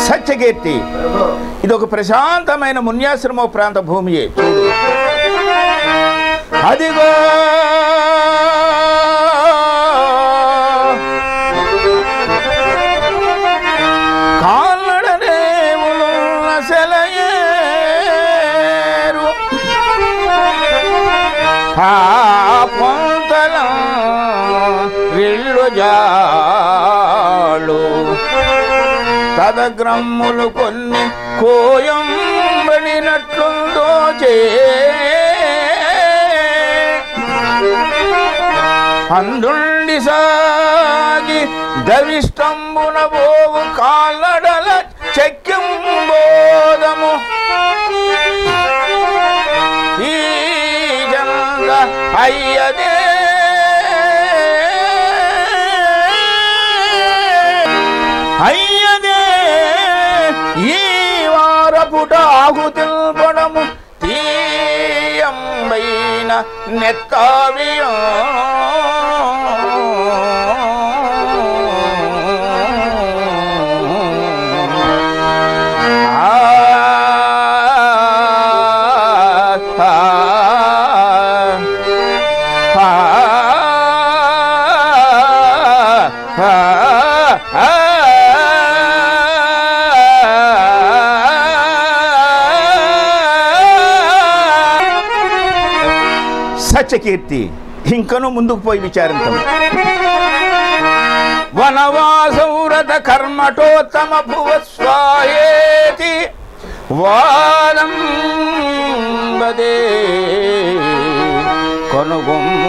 సత్యకీర్తి ఇది ఒక ప్రశాంతమైన మున్యాశ్రమ ప్రాంత భూమియే చూడు అదిగో కాళ్ళడనేవులు సెలయేరు ఆ పొంతల రిళ్ళు జాలు తదగ్రమ్ములు కొన్ని కోయం వెళ్ళినట్లుందో చే అందుండి సాగి దవిష్టంబున పోవు కాళ్ళడల చెక్యం బోధము ఈ జంగ అయ్యదే అయ్యదే ఈ వారపుట ఆహుతిల్పడము తీయంబైన నెత్తావియం సత్యకీర్తి ఇంకను ముందుకు పోయి విచారించం వనవాసౌరథ కర్మటోత్తమ భువస్వాయేతి వాలం బదే కొనుగొమ్ము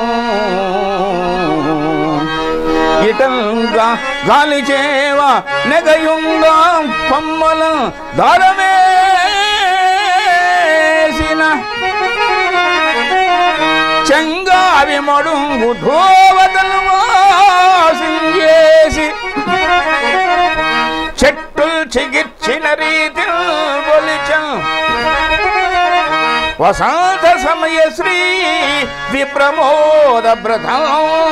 ఇటంగా గాలి చేవ నెగయుంగా పమ్మల దారమేసిన చెంగావి మడుంగు ధోవతలు వాసించేసి చెట్టుల్ చిగిర్చిన రీతి బొలిచం వసంత సమయ శ్రీ విప్రమోద బ్రథం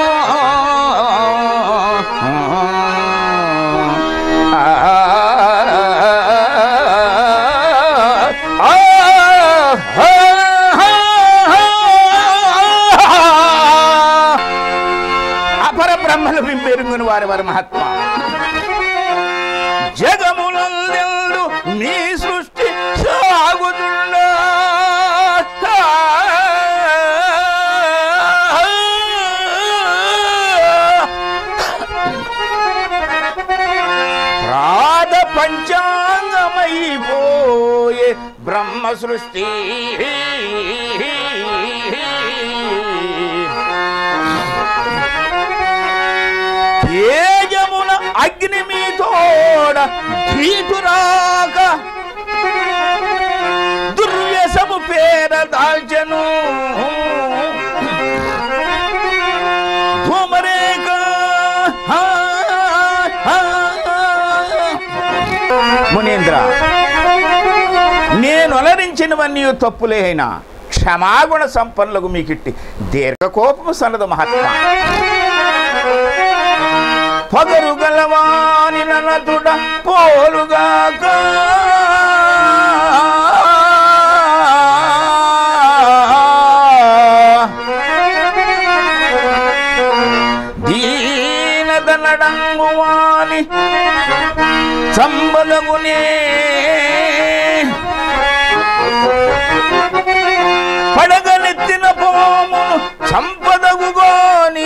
అపర బ్రహ్మలు వింపెరుగుని వారి వారి మహాత్మ జగములందు మీ సృష్టి సాగుతుండా ప్రాద పంచాంగమైపోయే బ్రహ్మ సృష్టి తేజమున అగ్ని మీతోడ ధీటురాక దుర్వ్యసము పేర దాల్చెను ధూమరేఖ హా, హా. మునీంద్ర నేను అలరించినవన్నీ తప్పులే అయినా క్షమాగుణ సంపన్నులకు మీకిట్టి దీర్ఘకోపము సన్నదు మహాత్మా పగరు గలవాని ననతుడ పోలుగాక దీనదనడంగువాని సంబలగునే పడగలెత్తిన పోమును సంపదగుగోని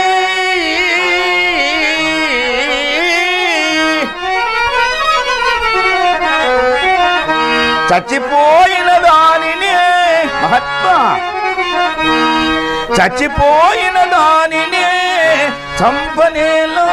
చచ్చిపోయిన దానినే మహాత్మా చచ్చిపోయిన దానినే చంపనేలా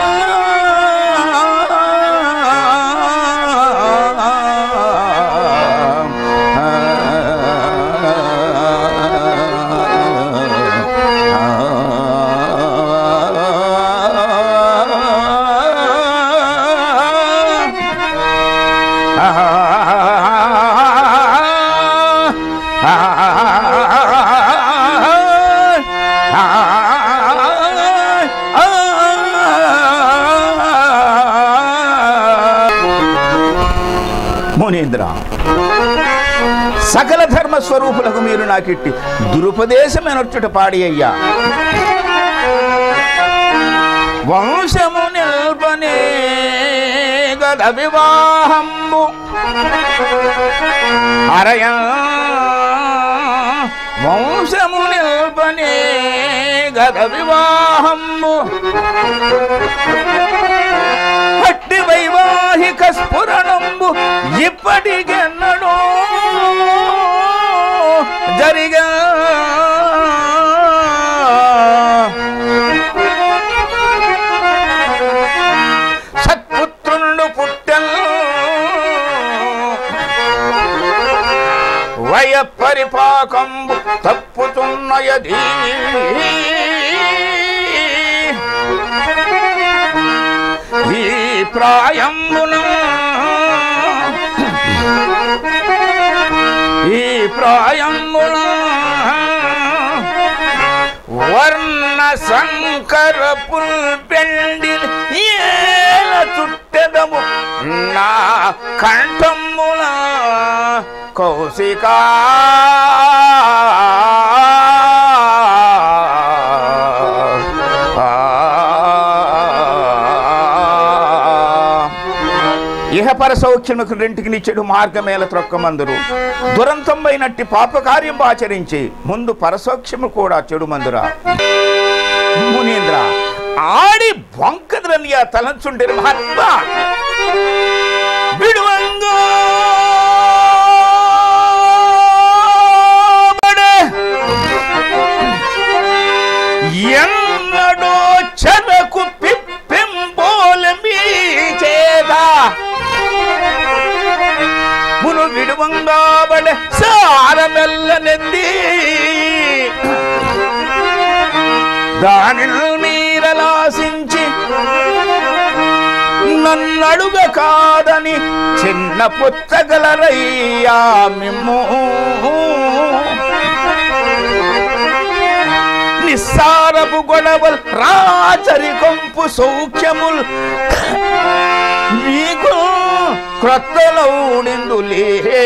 మునీంద్ర సకల ధర్మ స్వరూపులకు మీరు నాకిట్టి దురుపదేశమెనొచ్చుట పాడి అయ్యా వంశము నిల్పనే గద వివాహంబు అరయ వంశము నిల్పనే గద వివాహంబు అట్టి వైవాహిక స్ఫురణంబు ఇప్పటికెన్నడో జరిగా సత్పుత్రుండు పుట్టెల్ వయ పరిపాకంబు తప్పుతున్నయది ఈ ప్రాయంబున ఈ ప్రాయంబున వర్ణ సంకర పుల్పెండి ఏల చుట్టెదము నా కంఠముల కౌశికా ఇహపర సౌఖ్యముకు రెంటికి నిచ్చెడు మార్గమేల త్రొక్కమందురు దురంతంబైనట్టి పాపకార్యం ఆచరించి ముందు పరసౌఖ్యము కూడా చెడు మందురా మునీంద్ర ఆడి బొంకద్రనియ తలంచుండే మహాత్మా విడువంగా ఎన్నడో చెరకు పిప్పింపోల మీ చేత మును విడువంగాబడ సారమెల్లనెంది దానిని మీరలాసించి నన్నడుగ కాదని చిన్న పుచ్చగలరయ్యా మిమ్ము నిస్సారపు గొడవల్ రాచరి కొంపు సౌఖ్యముల్ నీకు క్రొత్తలౌడిందులే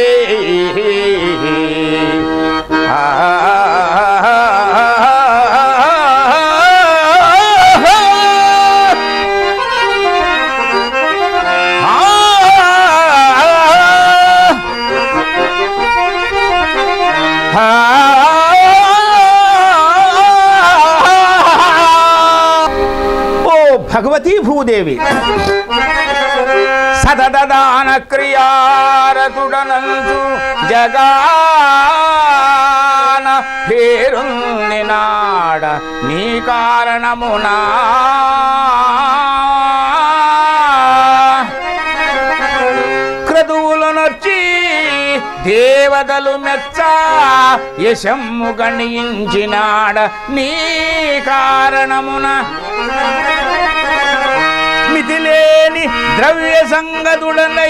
ఓ భగవతీ భూదేవి సదదాన క్రియారతుడనంచు జగాన పేరుంది నాడ నీ కారణమునా క్రతువులనొచ్చి దేవతలు మెచ్చ యశమ్ము గణించినాడ నీ కారణమున మితిలేని ద్రవ్య సంగతుడనై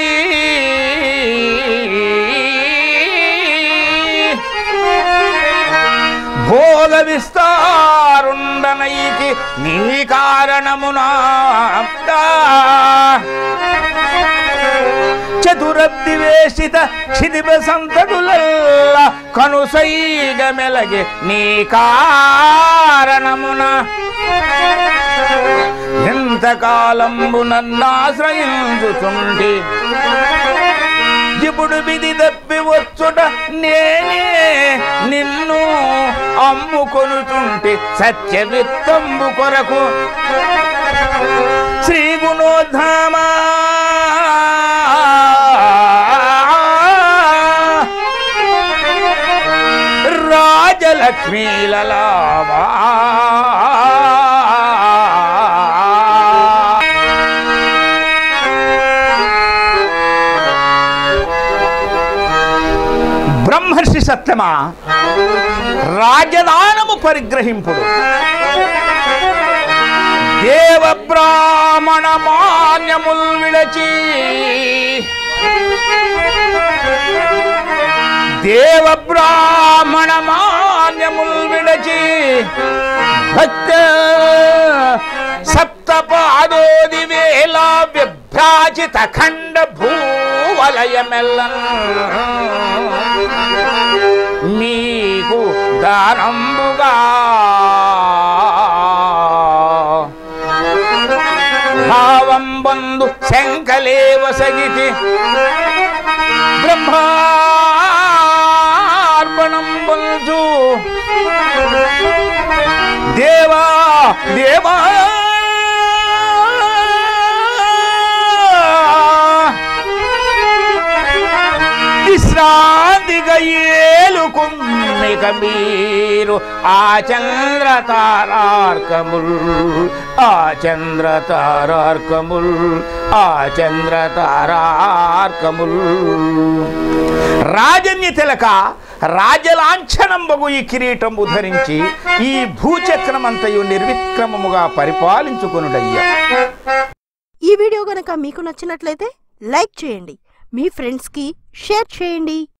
భోగ విస్తారుండనైకి నీ కారణమునా చతురబ్ది వేషిత క్షితిప సంతతులల్ల కనుసైగ మెలగే నీ కారణమున ఎంతకాలంబు నన్నాశ్రయించుచుంటి ఇప్పుడు విధి తప్పి వచ్చుట నేనే నిన్ను అమ్ముకొనుచుంటి సత్య విత్తంబు కొరకు శ్రీ గుణోద్ధామా రాజలక్ష్మీలలావా బ్రహ్మర్షి సత్యమా రాజదానము పరిగ్రహింపుడు దేవ బ్రాహ్మణ మాన్యముల్ విడచి దేవ బ్రాహ్మణ మాన్యముల్ విడచి భక్త సప్త పాదోది వేళ విభ్రాజిత ఖండ భూ వలయమెల్లన్ మీకు దానంబుగా భావం బంధు శంకలేవ సగితి బ్రహ్మార్పణం బంధు దేవా దేవా విశ్రాంతిగా ఏలుకుమ్మిక మీరు ఆ చంద్ర తారార్కముల్ ఆ చంద్ర తారార్కముల్ ఆ చంద్ర తారార్కముల్ రాజన్య తిలక రాజలాంఛనంబగు ఈ కిరీటంబు ధరించి ఈ భూచక్రమంతయు నిర్విక్రమముగా పరిపాలించుకొనుడయ్యా ఈ వీడియో గనక మీకు నచ్చినట్లయితే లైక్ చేయండి మీ ఫ్రెండ్స్కి షేర్ చేయండి